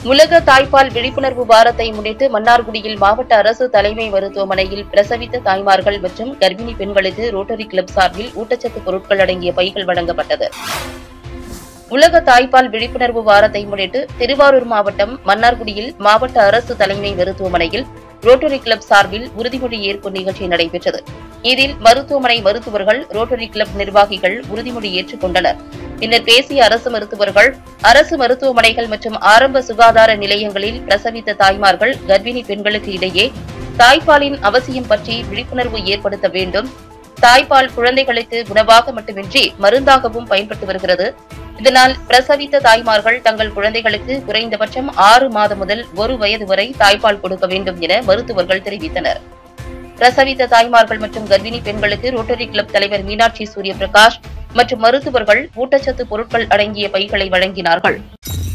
உலக தாய்ப்பால் விழிப்புணர்வு வாரத்தை முன்னிட்டு மன்னார்குடியில் மாவட்ட அரசு தலைமை மருத்துவமனையில் பிரசவித்த தாய்மார்கள் மற்றும் கர்ப்பிணி பெண்களுக்கு ரோட்டரி கிளப் சார்பில் ஊட்டச்சத்து பொருட்கள் அடங்கிய பைகள் வழங்கப்பட்டது உலக தாய்ப்பால் விழிப்புணர்வு வாரத்தை முன்னிட்டு திருவாரூர் மாவட்டம் மன்னார்குடியில் மாவட்ட அரசு தலைமை மருத்துவமனையில் ரோட்டரி கிளப் சார்பில் உறுதிமொழி ஏற்பு நிகழ்ச்சி நடைபெற்றது இதில் மருத்துவமனை மருத்துவர்கள் ரோட்டரி கிளப் நிர்வாகிகள் உறுதிமொழி ஏற்றுக் கொண்டனர் பின்னர் பேசிய அரசு மருத்துவர்கள் அரசு மருத்துவமனைகள் மற்றும் ஆரம்ப சுகாதார நிலையங்களில் பிரசவித்த தாய்மார்கள் கர்ப்பிணி பெண்களுக்கு இடையே தாய்ப்பாலின் அவசியம் பற்றி விழிப்புணர்வு ஏற்படுத்த வேண்டும் தாய்ப்பால் குழந்தைகளுக்கு உணவாக மட்டுமின்றி மருந்தாகவும் பயன்பட்டு வருகிறது இதனால் பிரசவித்த தாய்மார்கள் தங்கள் குழந்தைகளுக்கு குறைந்தபட்சம் ஆறு மாதம் முதல் ஒரு வயது வரை தாய்ப்பால் கொடுக்க வேண்டும் என மருத்துவர்கள் தெரிவித்தனர் பிரசவித்த தாய்மார்கள் மற்றும் கர்ப்பிணி பெண்களுக்கு ரோட்டரி கிளப் தலைவர் மீனாட்சி சூரியபிரகாஷ் மற்றும் மருத்துவர்கள் ஊட்டச்சத்து பொருட்கள் அடங்கிய பைகளை வழங்கினார்கள்